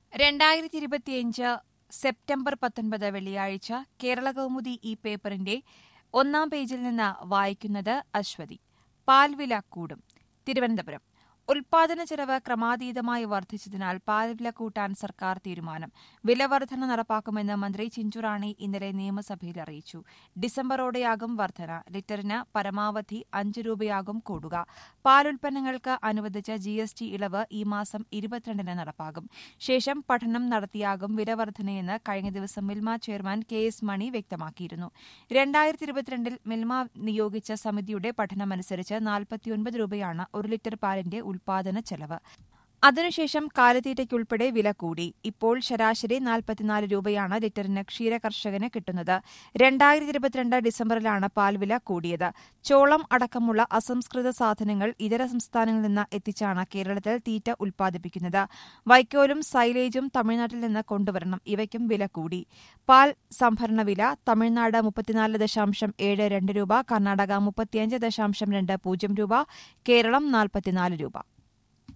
രണ്ടായിരത്തി ഇരുപത്തിയഞ്ച് സെപ്റ്റംബർ പത്തൊൻപത് വെള്ളിയാഴ്ച കേരള കൗമുദി ഈ പേപ്പറിന്റെ ഒന്നാം പേജിൽ നിന്ന് വായിക്കുന്നത് അശ്വതി പാൽവില കൂടും തിരുവനന്തപുരം ഉൽപാദന ചെലവ് ക്രമാതീതമായി വർദ്ധിച്ചതിനാൽ പാൽവില കൂട്ടാൻ സർക്കാർ തീരുമാനം വില വർധന നടപ്പാക്കുമെന്ന് മന്ത്രി ചിഞ്ചുറാണി ഇന്നലെ നിയമസഭയിൽ അറിയിച്ചു ഡിസംബറോടെയാകും വർധന ലിറ്ററിന് പരമാവധി അഞ്ച് രൂപയാകും കൂടുക പാലുൽപ്പന്നങ്ങൾക്ക് അനുവദിച്ച ജി എസ് ടി ഇളവ് ഈ മാസം ഇരുപത്തിരണ്ടിന് നടപ്പാകും ശേഷം പഠനം നടത്തിയാകും വില വർധനയെന്ന് കഴിഞ്ഞ ദിവസം Milma chairman K S Mani വ്യക്തമാക്കിയിരുന്നു രണ്ടായിരത്തി ഇരുപത്തിരണ്ടിൽ മിൽമ നിയോഗിച്ച സമിതിയുടെ പഠനമനുസരിച്ച് നാൽപ്പത്തിയൊൻപത് രൂപയാണ് ഒരു ലിറ്റർ പാലിന്റെ ഉൽപാദന ചെലവ് അതിനുശേഷം കാലിത്തീറ്റയ്ക്കുൾപ്പെടെ വില കൂടി ഇപ്പോൾ ശരാശരി നാൽപ്പത്തിനാല് രൂപയാണ് ലിറ്ററിന് ക്ഷീര കർഷകന് കിട്ടുന്നത് രണ്ടായിരത്തി ഇരുപത്തിരണ്ട് ഡിസംബറിലാണ് പാൽവില കൂടിയത് ചോളം അടക്കമുള്ള അസംസ്കൃത സാധനങ്ങൾ ഇതര സംസ്ഥാനങ്ങളിൽ നിന്ന് എത്തിച്ചാണ് കേരളത്തിൽ തീറ്റ ഉൽപ്പാദിപ്പിക്കുന്നത് വൈക്കോലും സൈലേജും തമിഴ്നാട്ടിൽ നിന്ന് കൊണ്ടുവരണം ഇവയ്ക്കും വില കൂടി പാൽ സംഭരണ വില തമിഴ്നാട് മുപ്പത്തിനാല് ദശാംശം ഏഴ് രണ്ട് രൂപ കർണാടക മുപ്പത്തിയഞ്ച് ദശാംശം രണ്ട് പൂജ്യം രൂപ കേരളം നാൽപ്പത്തിനാല് രൂപ